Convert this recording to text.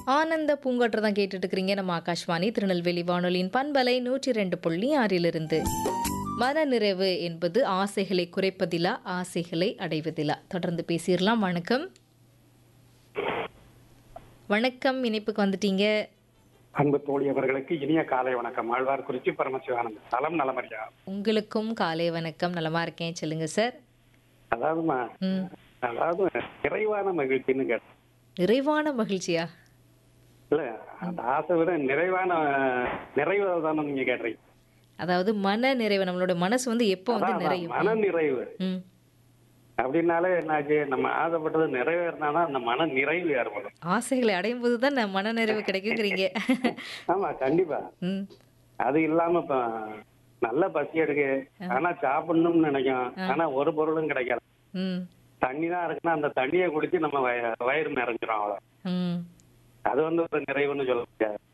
ஆனந்த பூங்காற்று தான் கேட்டுட்டு இருக்கிறீங்க நம்ம ஆகாஷ்வாணி திருநெல்வேலி வானொலியின் பண்பலை நூற்றி ரெண்டு புள்ளி ஆறிலிருந்து மனநிறைவு என்பது ஆசைகளை குறைப்பதிலா ஆசைகளை அடைவதிலா தொடர்ந்து பேசிடலாம் வணக்கம் வணக்கம் இணைப்புக்கு வந்துட்டீங்க அன்பு தோழி அவர்களுக்கு இனிய காலை வணக்கம் ஆழ்வார் குறிச்சி பரமசிவானந்த் நலம் நலமறியா உங்களுக்கும் காலை வணக்கம் நலமா இருக்கேன் சொல்லுங்க சார் அதாவதுமா ம் அதாவது நிறைவான மகிழ்ச்சின்னு கேட்டேன் நிறைவான மகிழ்ச்சியா இல்ல அந்த ஆசை விட நிறைவான நிறைவு தானே நீங்க கேட்டீங்க அதாவது மன நிறைவு நம்மளோட மனசு வந்து எப்போ வந்து அதான், நிறையும் மன நிறைவு ம் அப்படின்னாலே என்னாச்சு நம்ம ஆசைப்பட்டது நிறைவேறினாதான் அந்த மன நிறைவு ஏற்படும் ஆசைகளை அடையும் போது தான் மன நிறைவு கிடைக்குங்கிறீங்க ஆமா கண்டிப்பா ம் அது இல்லாம இப்ப நல்ல பசி எடுக்கு ஆனா சாப்பிடணும்னு நினைக்கும் ஆனா ஒரு பொருளும் கிடைக்காது ம் தண்ணி தான் இருக்குன்னா அந்த தண்ணியை குடிச்சு நம்ம வய- வயிறு நிறைஞ்சிரும் அவ்வளவு ம் அது வந்து ஒரு நிறைவுன்னு சொல்ல முடியாது